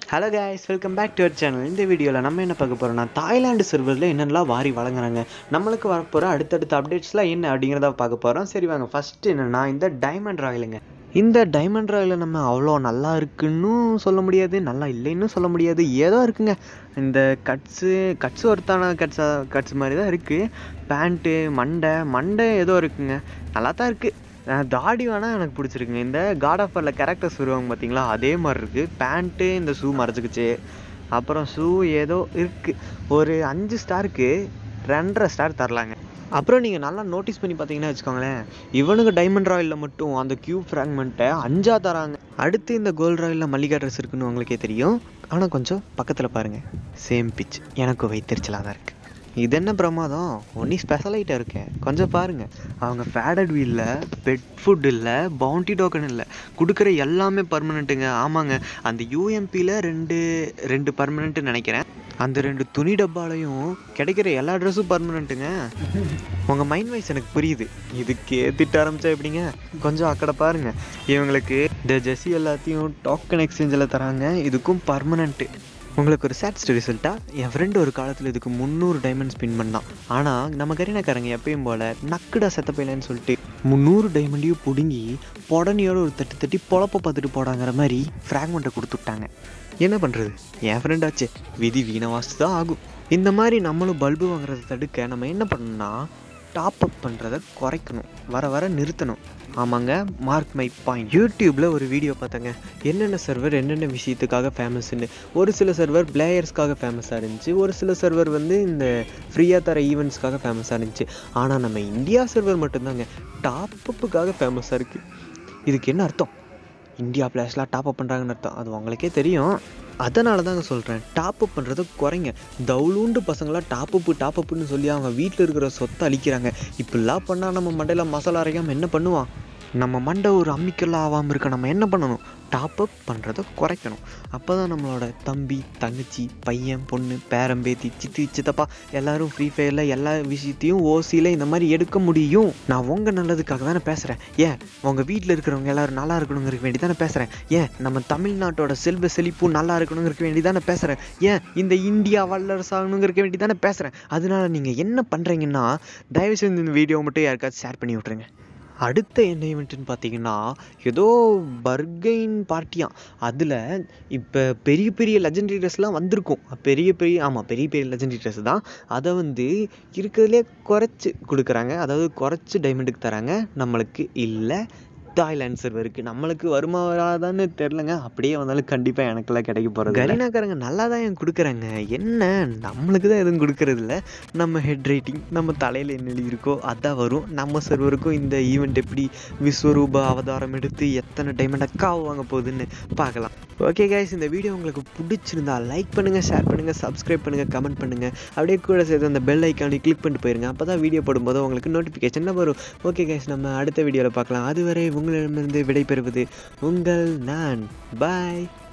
hello guys welcome back to our channel இந்த வீடியோவில் நம்ம என்ன பார்க்க போகிறோம்னா தாய்லாந்து சர்வரில் என்னென்னலாம் வாரி வழங்குறாங்க நம்மளுக்கு வரப்போகிற அடுத்தடுத்த அப்டேட்ஸ்லாம் என்ன அப்படிங்கிறத பார்க்க போகிறோம் சரி வாங்க ஃபஸ்ட்டு என்னென்னா இந்த டைமண்ட் ராயலுங்க இந்த டைமண்ட் ராயில் நம்ம அவ்வளோ நல்லா இருக்குன்னு சொல்ல முடியாது நல்லா இல்லைன்னு சொல்ல முடியாது ஏதோ இருக்குங்க இந்த கட்ஸு கட்ஸ் ஒருத்தான கட்ஸா கட்ஸ் மாதிரி தான் இருக்குது பேண்ட்டு மண்டை மண்டை ஏதோ இருக்குங்க நல்லா தான் இருக்குது அஹ் தாடி வேணால் எனக்கு பிடிச்சிருக்குங்க இந்த காட் ஆஃப் வாரில் கேரக்டர்ஸ் வருவாங்க பார்த்தீங்களா அதே மாதிரி இருக்குது பேண்ட்டு இந்த ஷூ மறைச்சிக்கிச்சு அப்புறம் ஷூ ஏதோ இருக்குது ஒரு அஞ்சு ஸ்டாருக்கு ரெண்டரை ஸ்டார் தரலாங்க அப்புறம் நீங்கள் நல்லா நோட்டீஸ் பண்ணி பார்த்தீங்கன்னா வச்சுக்கோங்களேன் இவனுக்கு டைமண்ட் ராயலில் மட்டும் அந்த கியூப் ஃப்ராக்மெண்ட்டை அஞ்சா தராங்க அடுத்து இந்த கோல்ட் ராயலில் மல்லிகா ட்ரெஸ் இருக்குன்னு உங்களுக்கே தெரியும் ஆனால் கொஞ்சம் பக்கத்தில் பாருங்கள் சேம் பிச் எனக்கு வைத்தறிச்சலாக தான் இருக்குது இது என்ன பிரமாதம் ஒன்றி ஸ்பெஷலைட்டாக இருக்கேன் கொஞ்சம் பாருங்கள் அவங்க ஃபேடட் வீலில் பெட் ஃபுட் இல்லை பவுண்டி டோக்கன் இல்லை கொடுக்குற எல்லாமே பர்மனெண்ட்டுங்க ஆமாங்க அந்த யூஎம்பியில் ரெண்டு ரெண்டு பர்மனெண்ட்டு நினைக்கிறேன் அந்த ரெண்டு துணி டப்பாலையும் கிடைக்கிற எல்லா ட்ரெஸ்ஸும் பர்மனெண்ட்டுங்க உங்கள் மைண்ட் வைஸ் எனக்கு புரியுது இதுக்கே திட்ட ஆரம்பிச்சா எப்படிங்க கொஞ்சம் அக்கடை பாருங்க இவங்களுக்கு இந்த ஜெஸ்ஸி எல்லாத்தையும் டோக்கன் எக்ஸ்சேஞ்சில் தராங்க இதுக்கும் பர்மனெண்ட்டு உங்களுக்கு ஒரு சேட் ஸ்டோரி சொல்லிட்டா என் ஃப்ரெண்டு ஒரு காலத்தில் இதுக்கு முந்நூறு டைமண்ட் ஸ்பின் பண்ணான் ஆனால் நம்ம கரீனாக்காரங்க எப்பயும் போல் நக்குடா செத்தப்பையிலன்னு சொல்லிட்டு முந்நூறு டைமண்டையும் பிடுங்கி புடனியோட ஒரு தட்டு தட்டி பொழப்ப பார்த்துட்டு போடாங்கிற மாதிரி ஃப்ராக்மெண்ட்டை கொடுத்துட்டாங்க என்ன பண்ணுறது என் ஃப்ரெண்டாச்சு விதி வீணவாஸ்து தான் ஆகும் இந்த மாதிரி நம்மளும் பல்பு வாங்குறதை தடுக்க நம்ம என்ன பண்ணணும்னா டாப் அப் பண்ணுறதை குறைக்கணும் வர வர நிறுத்தணும் ஆமாங்க மார்க் மை பாயிண்ட் யூடியூப்பில் ஒரு வீடியோ பார்த்தேங்க என்னென்ன சர்வர் என்னென்ன விஷயத்துக்காக ஃபேமஸ்ன்னு ஒரு சில சர்வர் பிளேயர்ஸ்க்காக ஃபேமஸாக இருந்துச்சு ஒரு சில சர்வர் வந்து இந்த ஃப்ரீயாக தர ஈவெண்ட்ஸ்க்காக ஃபேமஸாக இருந்துச்சு ஆனால் நம்ம இந்தியா சர்வர் மட்டும்தாங்க டாப் அப்புக்காக ஃபேமஸாக இருக்குது இதுக்கு என்ன அர்த்தம் இந்தியா பிளேயர்ஸ்லாம் டாப் அப் பண்ணுறாங்கன்னு அர்த்தம் அது உங்களுக்கே தெரியும் அதனால தாங்க சொல்கிறேன் டாப் அப் பண்ணுறத குறைங்க தவுளூண்டு பசங்களாம் டாப் அப்பு டாப் அப்புன்னு சொல்லி அவங்க வீட்டில் இருக்கிற சொத்தை அழிக்கிறாங்க இப்படிலாம் பண்ணால் நம்ம மண்டையில் மசாலா அரைக்காமல் என்ன பண்ணுவான் நம்ம மண்டை ஒரு அம்மிக்கெல்லாம் ஆகாமல் இருக்க நம்ம என்ன பண்ணணும் டாப் அப் பண்ணுறத குறைக்கணும் அப்போ தான் நம்மளோட தம்பி தங்கச்சி பையன் பொண்ணு பேரன் பேத்தி சித்தி சித்தப்பா எல்லாரும் ஃப்ரீ ஃபயரில் எல்லா விஷயத்தையும் ஓசியில் இந்த மாதிரி எடுக்க முடியும் நான் உங்கள் நல்லதுக்காக தானே பேசுகிறேன் ஏன் உங்கள் வீட்டில் இருக்கிறவங்க எல்லாரும் நல்லா இருக்கணுங்கிறக்க வேண்டி தானே பேசுகிறேன் ஏன் நம்ம தமிழ்நாட்டோட செல்வ செழிப்பும் நல்லா இருக்கணுங்கிறக்க வேண்டி தானே பேசுகிறேன் ஏன் இந்த இந்தியா வல்லரசாகணுங்கிறக்க வேண்டி தானே பேசுகிறேன் அதனால நீங்கள் என்ன பண்ணுறீங்கன்னா தயவு செஞ்சு இந்த வீடியோ மட்டும் யாருக்காச்சும் ஷேர் பண்ணி விட்ருங்க அடுத்த என்ன ஈவெண்ட்டுன்னு பார்த்தீங்கன்னா ஏதோ பர்கைன் பார்ட்டியாம் அதில் இப்போ பெரிய பெரிய லெஜெண்டரி ட்ரெஸ்லாம் வந்திருக்கும் பெரிய பெரிய ஆமாம் பெரிய பெரிய லெஜெண்டரி ட்ரெஸ் தான் அதை வந்து இருக்கிறதுலே குறைச்சி கொடுக்குறாங்க அதாவது குறைச்சி டைமண்டுக்கு தராங்க நம்மளுக்கு இல்லை தாய்லாந்து சர்வருக்கு நம்மளுக்கு வருமா வராதான்னு தெரிலங்க அப்படியே வந்தாலும் கண்டிப்பாக எனக்கெல்லாம் கிடைக்க போகிறது கரீனாக்காரங்க நல்லா தான் என் கொடுக்குறாங்க என்ன நம்மளுக்கு தான் எதுவும் கொடுக்கறது இல்ல நம்ம ஹெட் ரைட்டிங் நம்ம தலையில் என்ன எழுதியிருக்கோ அதான் வரும் நம்ம சர்வருக்கும் இந்த ஈவெண்ட் எப்படி விஸ்வரூப அவதாரம் எடுத்து எத்தனை டைமண்ட் அக்கா வாங்க போகுதுன்னு பார்க்கலாம் ஓகே கைஸ் இந்த வீடியோ உங்களுக்கு பிடிச்சிருந்தா லைக் பண்ணுங்கள் ஷேர் பண்ணுங்கள் சப்ஸ்கிரைப் பண்ணுங்கள் கமெண்ட் பண்ணுங்கள் அப்படியே கூட சேர்த்து அந்த பெல் ஐக்கானி கிளிக் பண்ணிட்டு போயிருங்க அப்போ தான் வீடியோ போடும்போது உங்களுக்கு நோட்டிஃபிகேஷன் வரும் ஓகே கைஸ் நம்ம அடுத்த வீடியோவில் பார்க்கலாம் அதுவரை உங்களிடமிருந்து விடைபெறுவது உங்கள் நான் பாய்